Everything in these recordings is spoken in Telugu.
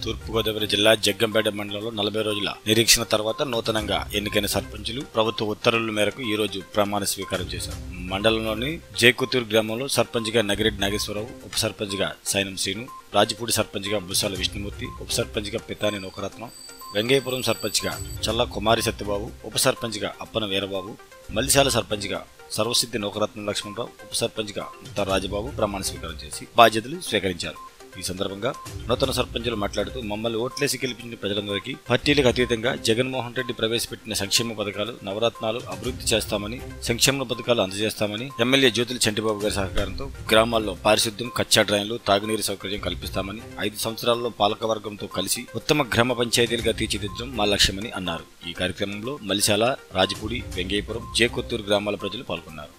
తూర్పుగోదావరి జిల్లా జగ్గంపేట మండలంలో నలభై రోజుల నిరీక్షణ తర్వాత నూతనంగా ఎన్నికైన సర్పంచులు ప్రభుత్వ ఉత్తర్వుల మేరకు ఈ రోజు ప్రమాణ స్వీకారం చేశారు మండలంలోని జేకుతూరు గ్రామంలో సర్పంచ్గా నగిరెడ్డి నాగేశ్వరరావు ఉప సర్పంచ్గా సైనం శ్రీను రాజపూడి సర్పంచ్గా బుసాల విష్ణుమూర్తి ఉప సర్పంచ్గా పితాని నూకరత్నం వెంగయ్యపురం సర్పంచ్గా చల్ల కుమారి సత్యబాబు ఉప సర్పంచ్గా అప్పన వీరబాబు మల్లిశాల సర్పంచ్గా సర్వసిద్ధి నూకరత్నం లక్ష్మణరావు ఉప సర్పంచ్గా ముత్తార రాజబాబు ప్రమాణ స్వీకారం చేసి బాధ్యతలు స్వీకరించారు ఈ సందర్భంగా నూతన సర్పంచులు మాట్లాడుతూ మమ్మల్ని ఓట్లేసి గెలిపించిన ప్రజలందరికీ పార్టీలకు అతీతంగా జగన్మోహన్ రెడ్డి ప్రవేశపెట్టిన సంక్షేమ పథకాలు నవరత్నాలు అభివృద్ధి చేస్తామని సంక్షేమ పథకాలు అందజేస్తామని ఎమ్మెల్యే జ్యోతుల చంటిబాబు గారి సహకారంతో గ్రామాల్లో పారిశుద్ధ్యం కచ్చా డ్రైన్లు తాగునీరు సౌకర్యం కల్పిస్తామని ఐదు సంవత్సరాల్లో పాలకవర్గంతో కలిసి ఉత్తమ గ్రామ పంచాయతీలుగా తీర్చిదిద్దడం మా లక్ష్యమని అన్నారు ఈ కార్యక్రమంలో మలిశాల రాజపూడి వెంగయ్యపురం జేకొత్తూరు గ్రామాల ప్రజలు పాల్గొన్నారు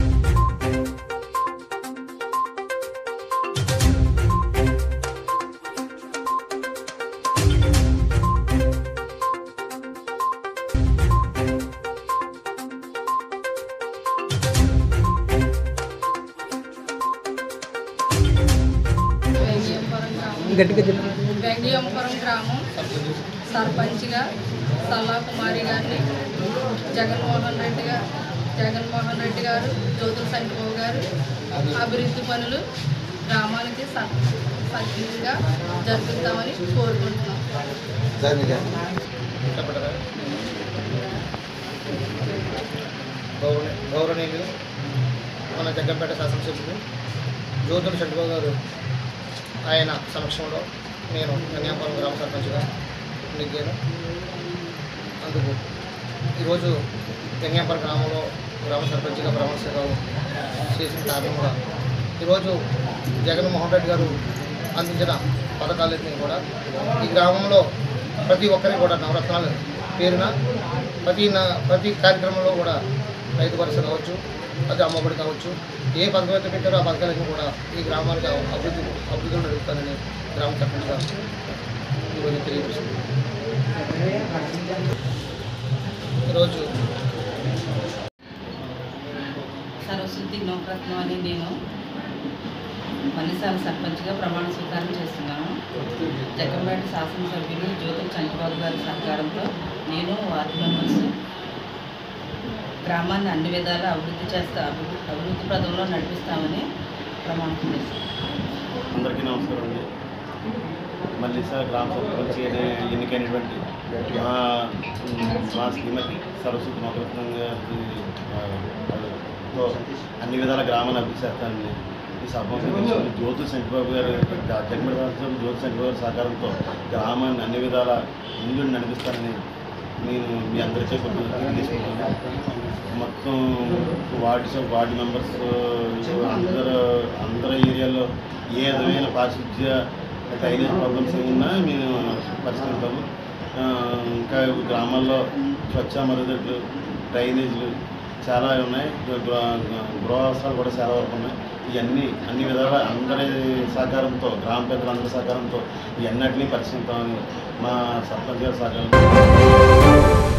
వెంగియంపురం గ్రామం గట్టిగా చెప్పు వెంగియంపురం గ్రామం సర్పంచ్గా సల్లా కుమారి గారిని జగన్మోహన్ రెడ్డి గారు జగన్మోహన్ రెడ్డి గారు జ్యోతుల సంటిబాబు గారు అభివృద్ధి పనులు గ్రామానికి స- సక్రమంగా జరిపిస్తామని కోరుకుంటున్నాం చెప్పటరా గౌరవ గౌరవనీయులు మన జగ్గంపేట శాసనసభ్యులు జ్యోతుల చంద్రబాబు గారు ఆయన సమక్షంలో నేను కన్యాపురం గ్రామ సర్పంచ్గా నెగ్గాను అందుకు ఈరోజు కన్యాపురం గ్రామంలో గ్రామ సర్పంచ్గా ప్రమాణ స్వీకారం చేసిన కారణంగా ఈరోజు జగన్మోహన్ రెడ్డి గారు అందించిన పథకాలన్నీ కూడా ఈ గ్రామంలో ప్రతి ఒక్కరికి కూడా నవరత్నాలు పేరున ప్రతి న- ప్రతి కార్యక్రమంలో కూడా రైతు భరోసా కావచ్చు అది అమ్మఒడి కావచ్చు ఏ పథకం అయితే పెట్టారో ఆ పథకాలన్నీ కూడా ఈ గ్రామానికి అభివృద్ధి అభివృద్ధిలో నడుపుతారని గ్రామ సర్పంచ్గా ఈరోజు తెలియజేస్తుంది ఈరోజు సరస్వతి నౌకరత్నం అని నేను మల్లిసాల సర్పంచ్గా ప్రమాణ స్వీకారం చేస్తున్నాను జగ్గంపేట శాసనసభ్యులు జ్యోతుల చంద్రబాబు గారి సహకారంతో నేను వార్డు మెంబర్స్ గ్రామాన్ని అన్ని విధాలా అభివృద్ధి చేస్తా అభివృద్ధి అభివృద్ధి పదంలో నడిపిస్తామని ప్రమాణం చేస్తాను అందరికీ నమస్కారం అండి మల్లిసా గ్రామ సర్పంచ్ ఎన్ని- ఎన్నికైనటువంటి మా మా శ్రీమతి సరస్వతి నవరత్నం గారి ఆ, వాళ్ళతో అన్ని విధాల గ్రామాన్ని అభివృద్ధి చేస్తానని ఈ సభ జ్యోతి శంకరబాబు గారు జగన్మోహన్ రాష్ట్రం జ్యోతి శంకరబాబు గారి సహకారంతో గ్రామాన్ని అన్ని విధాల ముందు నడిపిస్తానని నేను మీ అందరికీ కొంచెం తెలియజేసుకుంటున్నాను మొత్తం వార్డ్స్ వార్డు మెంబర్స్ అందరూ అందరి ఏరియాలో ఏ విధమైన పారిశుద్ధ్య డ్రైనేజ్ ప్రాబ్లమ్స్ ఏమున్నా మేము పరిష్కరిస్తాము ఆ, ఇంకా గ్రామాల్లో స్వచ్ఛ మరుగుదొడ్లు డ్రైనేజీలు చాలా ఉన్నాయి గృ- గృ- గృహవసరాలు కూడా చాలా వరకు ఉన్నాయి ఇవన్నీ అన్ని విధాలుగా అందరి సహకారంతో గ్రామ పెద్దలందరి సహకారంతో ఇవన్నిటినీ పరిష్కరిస్తామని మా సర్పంచ్ గారి సహకారంతో